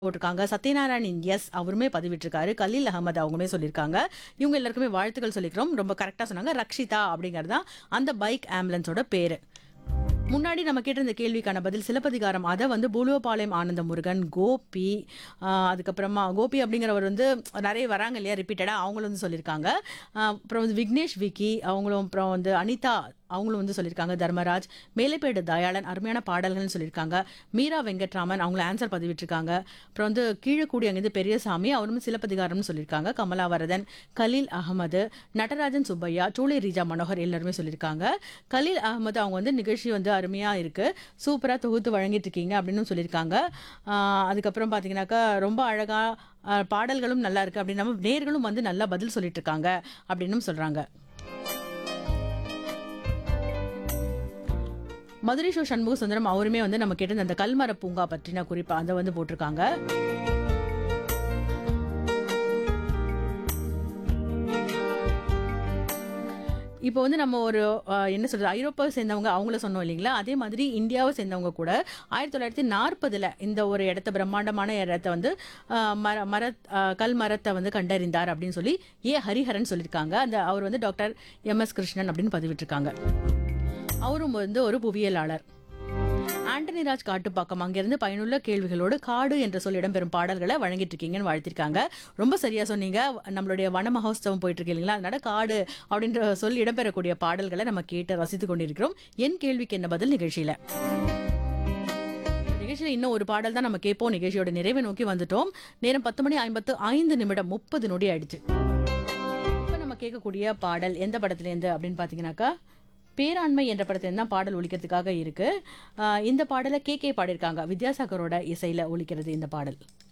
போட்டிருக்காங்க சத்யநாராயண் எஸ் அவருமே பதிவிட்டிருக்காரு கலீல் அகமது அவங்களுமே சொல்லியிருக்காங்க இவங்க எல்லாருக்குமே வாழ்த்துக்கள் சொல்லிக்கிறோம் ரொம்ப கரெக்டாக சொன்னாங்க ரக்ஷிதா அப்படிங்கிறது தான் அந்த பைக் ஆம்புலன்ஸோட பேர் முன்னாடி நம்ம கேட்டிருந்த கேள்விக்கான பதில் சிலப்பதிகாரம் அதை வந்து பூலுவபாளையம் ஆனந்த முருகன் கோபி ஆஹ் அதுக்கப்புறமா கோபி அப்படிங்கிறவர் வந்து நிறைய வராங்க இல்லையா ரிப்பீட்டடாக அவங்களும் வந்து சொல்லியிருக்காங்க ஆஹ் அப்புறம் வந்து விக்னேஷ் விக்கி அவங்களும் அப்புறம் வந்து அனிதா அவங்களும் வந்து சொல்லியிருக்காங்க தர்மராஜ் மேலைப்பேடு தயாளன் அருமையான பாடல்கள்னு சொல்லியிருக்காங்க மீரா வெங்கட்ராமன் அவங்கள ஆன்சர் பதிவிட்டிருக்காங்க அப்புறம் வந்து கீழக்கூடி அங்கேருந்து பெரியசாமி அவரும் சிலப்பதிகாரம்னு சொல்லியிருக்காங்க கமலாவரதன் கலீல் அகமது நடராஜன் சுப்பையா சூளை ரீஜா மனோகர் எல்லாருமே சொல்லியிருக்காங்க கலீல் அகமது அவங்க வந்து நிகழ்ச்சி வந்து அருமையாக இருக்குது சூப்பராக தொகுத்து வழங்கிட்டு இருக்கீங்க அப்படின்னு சொல்லியிருக்காங்க ஆஹ் அதுக்கப்புறம் பார்த்தீங்கன்னாக்கா ரொம்ப அழகாக பாடல்களும் நல்லா இருக்குது அப்படின்னு நம்ம நேர்களும் வந்து நல்லா பதில் சொல்லிட்டு இருக்காங்க அப்படின்னும் சொல்கிறாங்க மதுரை ஷோ சண்முக சுந்தரம் அவருமே வந்து நம்ம கேட்ட அந்த கல்மர பூங்கா பற்றின குறிப்பா அதை வந்து போட்டிருக்காங்க இப்போ வந்து நம்ம ஒரு அஹ், என்ன சொல்றது ஐரோப்பாவை சேர்ந்தவங்க அவங்கள சொன்னோம் இல்லைங்களா அதே மாதிரி இந்தியாவை சேர்ந்தவங்க கூட ஆயிரத்தி தொள்ளாயிரத்தி நாற்பதுல இந்த ஒரு இடத்த பிரம்மாண்டமான இடத்த வந்து அஹ், மர மர அஹ், கல் மரத்தை வந்து கண்டறிந்தார் அப்படின்னு சொல்லி ஏ ஹரிஹரன் சொல்லியிருக்காங்க அந்த அவர் வந்து டாக்டர் எம் எஸ் கிருஷ்ணன் அப்படின்னு பதிவிட்டிருக்காங்க அவரும் வந்து ஒரு புவியியலாளர் ஆண்டனி ராஜ் காட்டுப்பாக்கம் அங்கிருந்து பயனுள்ள கேள்விகளோடு காடு என்ற சொல் இடம்பெறும் பாடல்களை வழங்கிட்டு இருக்கீங்கன்னு வாழ்த்திருக்காங்க ரொம்ப சரியா சொன்னீங்க நம்மளுடைய வன மகோத்சவம் போயிட்டு இருக்கு இல்லைங்களா அதனால காடு அப்படின்ற சொல் இடம்பெறக்கூடிய பாடல்களை நம்ம கேட்டு ரசித்துக் கொண்டிருக்கிறோம் என் கேள்விக்கு என்ன பதில் நிகழ்ச்சியில நிகழ்ச்சியில் இன்னும் ஒரு பாடல் தான் நம்ம கேட்போம் நிகழ்ச்சியோட நிறைவை நோக்கி வந்துட்டோம் நேரம் பத்து மணி ஐம்பத்து ஐந்து நிமிடம் முப்பது நொடி ஆயிடுச்சு இப்போ நம்ம கேட்கக்கூடிய பாடல் எந்த படத்துலேருந்து அப்படின்னு பார்த்தீங்கன்னாக்கா பேராண்மை என்ற படத்துல தான் பாடல் ஒலிக்கிறதுக்காக இருக்கு ஆஹ் இந்த பாடலை கே கே பாடியிருக்காங்க வித்யாசாகரோட இசையில ஒலிக்கிறது இந்த பாடல்